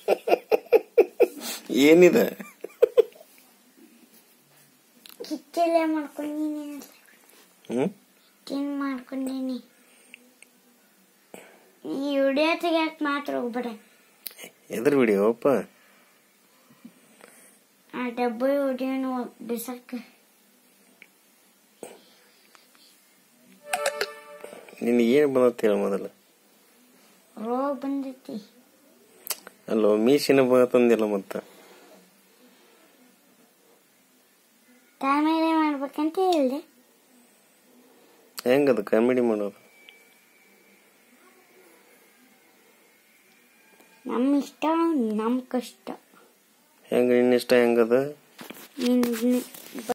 ಏನಿದೆ ಕಿಚ್ಚೆಲ್ಲ ಮಾಡ್ಕೊಂಡಿನಿ ಹ್ಮ್ ತಿನ್ ಮಾಡ್ಕೊಂಡಿನಿ ಈ ವಿಡಿಯೋ ತೆಗಿಯಕ್ ಮಾತ್ರ ಹೋಗ್ಬೇಡ ಎದ್ರ ವಿಡಿಯೋ ಅಪ್ಪ ಆ ಡಬ್ಬಿ ವಿಡಿಯೋನು ಬಿಸಕ್ ನಿನಗೆ ಏನು ಬಂದತ್ತ ಹೇಳ ಮೊದಲ ರೋಗ ಬಂದೈತಿ ಅಲ್ಲೋ ಮೀಸಿನ ಬಂದತ್ತಂದಿಲ್ಲ ಮತ್ತ ಕಾಮಿಡಿ ಮಾಡ್ಬೇಕಂತ ಹೇಳ್ದೆ ಹೆಂಗದ ಕಾಮಿಡಿ ಮಾಡೋದು ನಮ್ಮ ಇಷ್ಟ ನಮ್ಮ ಕಷ್ಟ ಹೆಂಗ ನಿನ್ನ ಇಷ್ಟ ಹೆಂಗದ ನಿನ್